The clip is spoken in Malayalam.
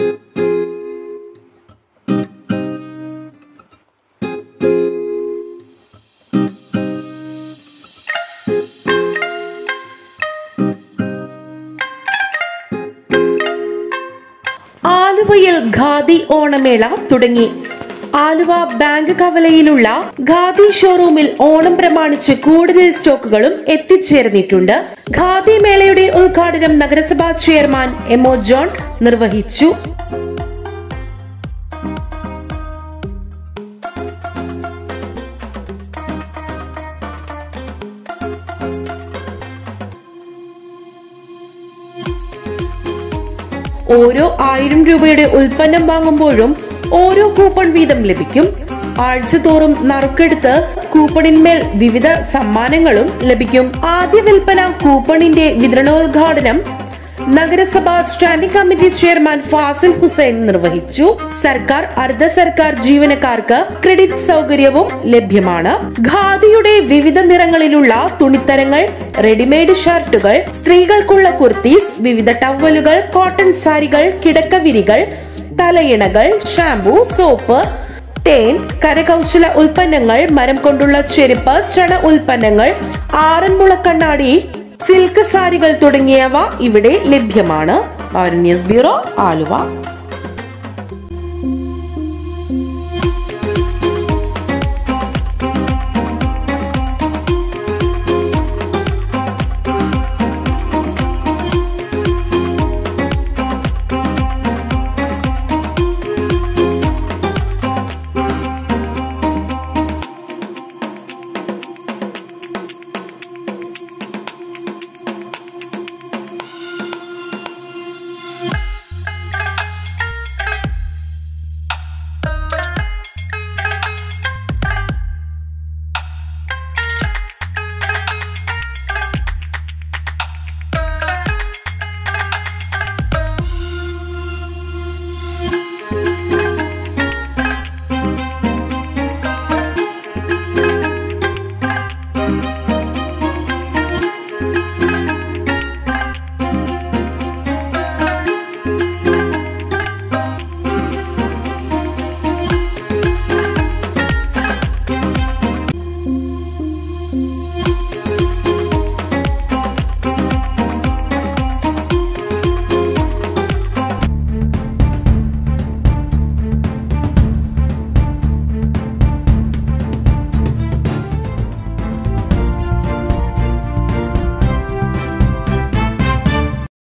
ആലുവയിൽ ഖാദി ഓണമേള തുടങ്ങി ആലുവ ബാങ്ക് കവലയിലുള്ള ഖാദി ഷോറൂമിൽ ഓണം പ്രമാണിച്ച് കൂടുതൽ സ്റ്റോക്കുകളും എത്തിച്ചേർന്നിട്ടുണ്ട് ഖാദി മേളയുടെ ഉദ്ഘാടനം നഗരസഭാ ചെയർമാൻ എം ഒ ജോൺ നിർവഹിച്ചു ഓരോ ആയിരം രൂപയുടെ ഉൽപ്പന്നം വാങ്ങുമ്പോഴും ഓരോ കൂപ്പൺ വീതം ലഭിക്കും ആഴ്ചതോറും നറുക്കെടുത്ത് കൂപ്പണിന്മേൽ വിവിധ സമ്മാനങ്ങളും ലഭിക്കും ആദ്യ വിൽപ്പന കൂപ്പണിന്റെ വിതരണോദ്ഘാടനം നഗരസഭാ standing committee chairman Fasil Hussain നിർവഹിച്ചു സർക്കാർ അർദ്ധ സർക്കാർ ജീവനക്കാർക്ക് ക്രെഡിറ്റ് സൗകര്യവും ലഭ്യമാണ് ഖാദിയുടെ വിവിധ നിറങ്ങളിലുള്ള തുണിത്തരങ്ങൾ റെഡിമെയ്ഡ് ഷർട്ടുകൾ സ്ത്രീകൾക്കുള്ള കുർത്തീസ് വിവിധ ടവലുകൾ കോട്ടൺ സാരികൾ കിടക്കവിരികൾ തലയിണകൾ ഷാംപൂ സോപ്പ് തേൻ കരകൗശല ഉൽപ്പന്നങ്ങൾ മരം കൊണ്ടുള്ള ചെരുപ്പ് ചണ ഉൽപ്പന്നങ്ങൾ ആറന്മുള കണ്ണാടി സിൽക്ക് സാരികൾ തുടങ്ങിയവ ഇവിടെ ലഭ്യമാണ് ന്യൂസ് ബ്യൂറോ ആലുവ